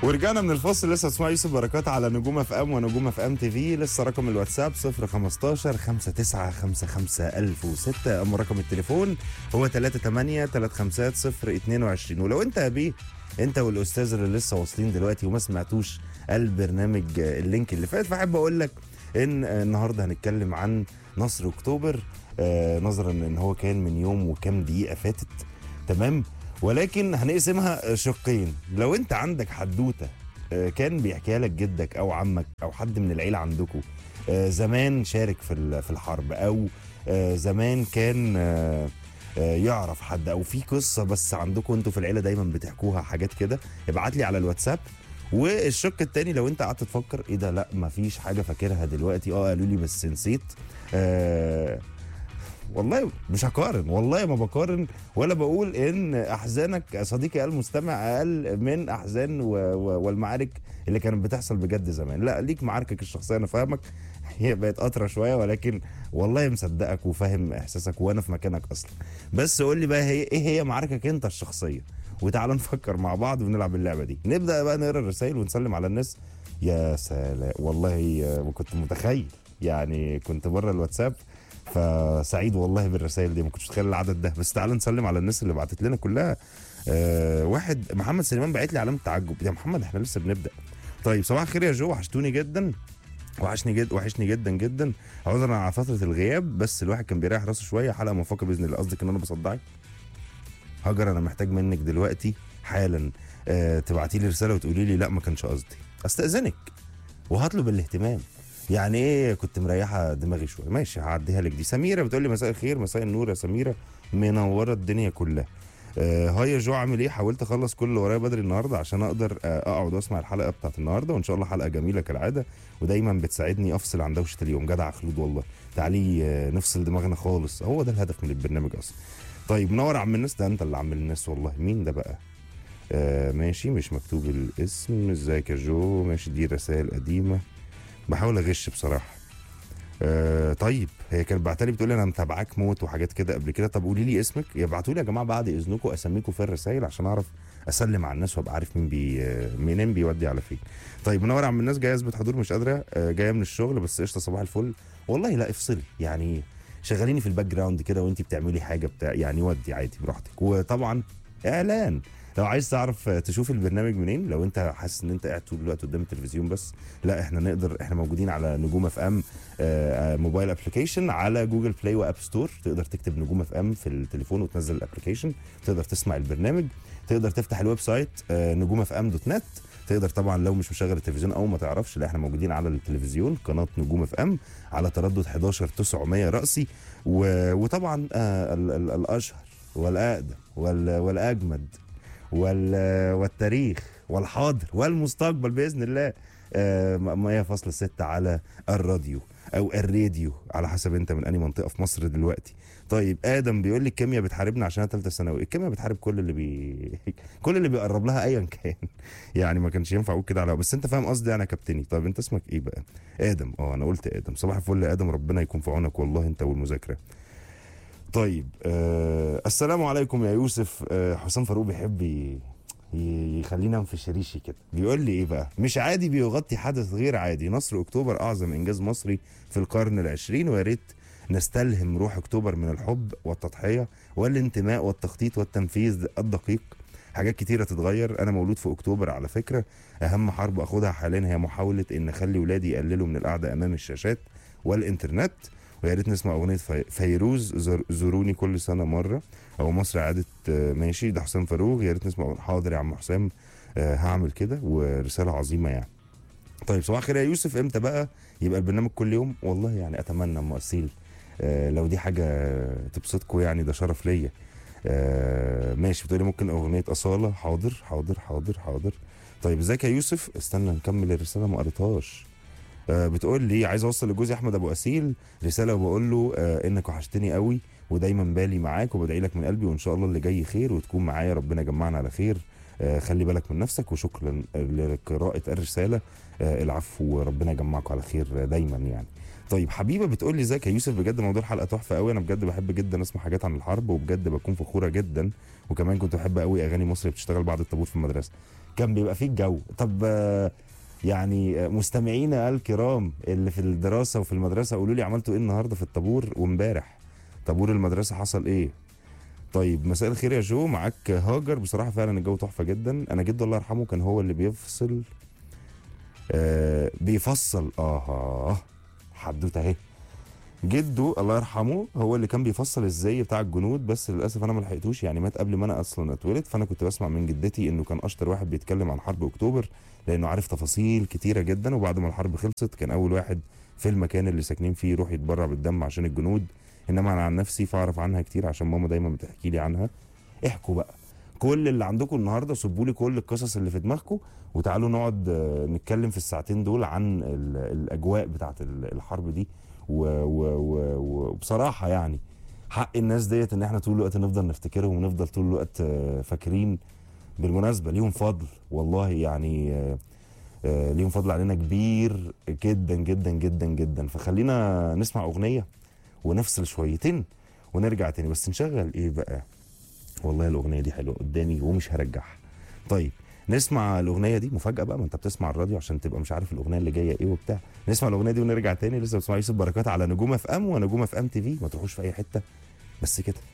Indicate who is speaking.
Speaker 1: ورجعنا من الفاصل لسه اسمع يوسف بركات على نجوم اف ام ونجوم اف ام تي في لسه رقم الواتساب 015 5955 1006 اما رقم التليفون هو 38 350 22 ولو انت يا بيه انت والاستاذ اللي لسه واصلين دلوقتي وما سمعتوش البرنامج اللينك اللي فات فاحب اقول لك ان النهارده هنتكلم عن نصر اكتوبر آه، نظرا ان هو كان من يوم وكام دقيقه فاتت تمام ولكن هنقسمها شقين لو انت عندك حدوته آه، كان بيحكيها لك جدك او عمك او حد من العيله عندكم آه، زمان شارك في ال- في الحرب او آه، زمان كان آه، آه، يعرف حد او في قصه بس عندكم انتوا في العيله دايما بتحكوها حاجات كده ابعت لي على الواتساب والشق التاني لو انت قعدت تفكر ايه ده لا مفيش حاجه فاكرها دلوقتي اه قالوا لي بس نسيت آه والله مش هقارن والله ما بقارن ولا بقول ان احزانك يا صديقي المستمع اقل من احزان و... و... والمعارك اللي كانت بتحصل بجد زمان لا ليك معاركك الشخصيه انا فاهمك هي بقت قطره شويه ولكن والله مصدقك وفاهم احساسك وانا في مكانك اصلا بس قول لي بقى هي ايه هي معاركك انت الشخصيه وتعال نفكر مع بعض ونلعب اللعبه دي نبدا بقى نقرا الرسائل ونسلم على الناس يا سلام والله ما كنت متخيل يعني كنت بره الواتساب فسعيد والله بالرسائل دي ما كنتش متخيل العدد ده بس تعال نسلم على الناس اللي بعتت لنا كلها آه واحد محمد سليمان بعت لي علامه تعجب يا محمد احنا لسه بنبدا طيب صباح الخير يا جو وحشتوني جدا وحشني جد وحشني جدا جدا عذرا على فتره الغياب بس الواحد كان بيريح راسه شويه حلقه موفقه باذن الله قصدك ان انا بصدعك هاجر انا محتاج منك دلوقتي حالا آه تبعتي لي رساله وتقولي لي لا ما كانش قصدي استاذنك وهطلب الاهتمام يعني ايه كنت مريحه دماغي شويه ماشي هعديها لك دي سميره بتقول لي مساء الخير مساء النور يا سميره منوره الدنيا كلها آه هاي يا جو عامل ايه حاولت اخلص كل اللي ورايا بدري النهارده عشان اقدر آه اقعد واسمع الحلقه بتاعت النهارده وان شاء الله حلقه جميله كالعاده ودايما بتساعدني افصل عن دوشه اليوم جدع خلود والله تعالي آه نفصل دماغنا خالص هو ده الهدف من البرنامج اصلا طيب منور عم الناس ده انت اللي عم الناس والله مين ده بقى آه ماشي مش مكتوب الاسم ازيك يا جو ماشي دي رسائل قديمه بحاول اغش بصراحه آه طيب هي كانت بعتلي بتقول لي انا متابعاك موت وحاجات كده قبل كده طب قولي لي اسمك يبعتوا لي يا جماعه بعد اذنكم اسميكم في الرسائل عشان اعرف اسلم على الناس وابقى عارف مين بي آه، منين بيودي على فين طيب منور يا عم الناس جايه اثبت حضور مش قادره آه جايه من الشغل بس قشطه صباح الفل والله لا افصلي يعني شغاليني في الباك جراوند كده وانت بتعملي حاجه بتاع يعني ودي عادي براحتك وطبعا اعلان لو عايز تعرف تشوف البرنامج منين لو انت حاسس ان انت قاعد طول الوقت قدام التلفزيون بس لا احنا نقدر احنا موجودين على نجوم اف ام موبايل ابلكيشن على جوجل بلاي واب ستور تقدر تكتب نجوم اف ام في التليفون وتنزل الابلكيشن تقدر تسمع البرنامج تقدر تفتح الويب سايت نجوم اف ام دوت نت تقدر طبعا لو مش مشغل التلفزيون او ما تعرفش لا احنا موجودين على التلفزيون قناه نجوم اف ام على تردد 11 900 راسي و... وطبعا آه ال... ال... الاشهر والاقدم وال... والاجمد وال... والتاريخ والحاضر والمستقبل باذن الله آه، مية فاصلة ستة على الراديو او الراديو على حسب انت من انهي منطقه في مصر دلوقتي طيب ادم بيقول لي الكيمياء بتحاربنا عشان ثالثه ثانوي الكيمياء بتحارب كل اللي بي كل اللي بيقرب لها ايا كان يعني ما كانش ينفع اقول كده على بس انت فاهم قصدي انا كابتني طيب انت اسمك ايه بقى ادم اه انا قلت ادم صباح الفل يا ادم ربنا يكون في عونك والله انت والمذاكره طيب آه السلام عليكم يا يوسف آه حسام فاروق بيحب ي- ي- يخلينا انفش ريشي كده بيقول لي ايه بقى مش عادي بيغطي حدث غير عادي نصر اكتوبر اعظم انجاز مصري في القرن العشرين ويا ريت نستلهم روح اكتوبر من الحب والتضحيه والانتماء والتخطيط والتنفيذ الدقيق حاجات كتيرة تتغير أنا مولود في أكتوبر على فكرة أهم حرب أخدها حاليا هي محاولة إن أخلي ولادي يقللوا من القعدة أمام الشاشات والإنترنت ويا ريت نسمع أغنية في- فيروز زر- زوروني كل سنة مرة أو مصر عادت آه، ماشي ده حسام فاروق يا ريت نسمع حاضر يا عم حسام آه، هعمل كده ورسالة عظيمة يعني طيب صباح الخير يا يوسف امتى بقى يبقى البرنامج كل يوم والله يعني اتمنى ام اسيل آه لو دي حاجه تبسطكم يعني ده شرف ليا آه ماشي بتقولي ممكن اغنيه اصاله حاضر حاضر حاضر حاضر طيب ازيك يا يوسف استنى نكمل الرساله ما قريتهاش آه بتقول لي عايز اوصل لجوزي احمد ابو اسيل رساله وبقول له آه انك وحشتني قوي ودايما بالي معاك وبدعي لك من قلبي وان شاء الله اللي جاي خير وتكون معايا ربنا يجمعنا على خير آه خلي بالك من نفسك وشكرا لقراءه الرساله آه العفو وربنا يجمعكم على خير دايما يعني طيب حبيبه بتقول لي ازيك يا يوسف بجد موضوع الحلقه تحفه قوي انا بجد بحب جدا اسمع حاجات عن الحرب وبجد بكون فخوره جدا وكمان كنت بحب قوي اغاني مصر بتشتغل بعد الطابور في المدرسه كان بيبقى فيه الجو طب آه، يعني آه، مستمعينا الكرام اللي في الدراسه وفي المدرسه قولوا لي عملتوا ايه النهارده في الطابور وامبارح طابور المدرسه حصل ايه طيب مساء الخير يا جو معاك هاجر بصراحه فعلا الجو تحفه جدا انا جده الله يرحمه كان هو اللي بيفصل آه بيفصل اه حدوته اهي جده الله يرحمه هو اللي كان بيفصل الزي بتاع الجنود بس للاسف انا ما لحقتوش يعني مات قبل ما انا اصلا اتولد فانا كنت بسمع من جدتي انه كان اشطر واحد بيتكلم عن حرب اكتوبر لانه عارف تفاصيل كتيره جدا وبعد ما الحرب خلصت كان اول واحد في المكان اللي ساكنين فيه يروح يتبرع بالدم عشان الجنود انما انا عن نفسي فاعرف عنها كتير عشان ماما دايما بتحكي لي عنها احكوا بقى كل اللي عندكم النهارده صبوا لي كل القصص اللي في دماغكم وتعالوا نقعد آه، نتكلم في الساعتين دول عن ال- الاجواء بتاعت ال- الحرب دي و- و- و- وبصراحه يعني حق الناس ديت ان احنا طول الوقت نفضل نفتكرهم ونفضل طول الوقت آه، فاكرين بالمناسبه ليهم فضل والله يعني آه، آه، ليهم فضل علينا كبير جدا جدا جدا جدا فخلينا نسمع اغنيه ونفصل شويتين ونرجع تاني بس نشغل ايه بقى والله الاغنيه دي حلوه قدامي ومش هرجعها طيب نسمع الاغنيه دي مفاجاه بقى ما انت بتسمع الراديو عشان تبقى مش عارف الاغنيه اللي جايه ايه وبتاع نسمع الاغنيه دي ونرجع تاني لسه بتسمع يوسف بركات على نجوم اف ام ونجوم اف ام تي في ما تروحوش في اي حته بس كده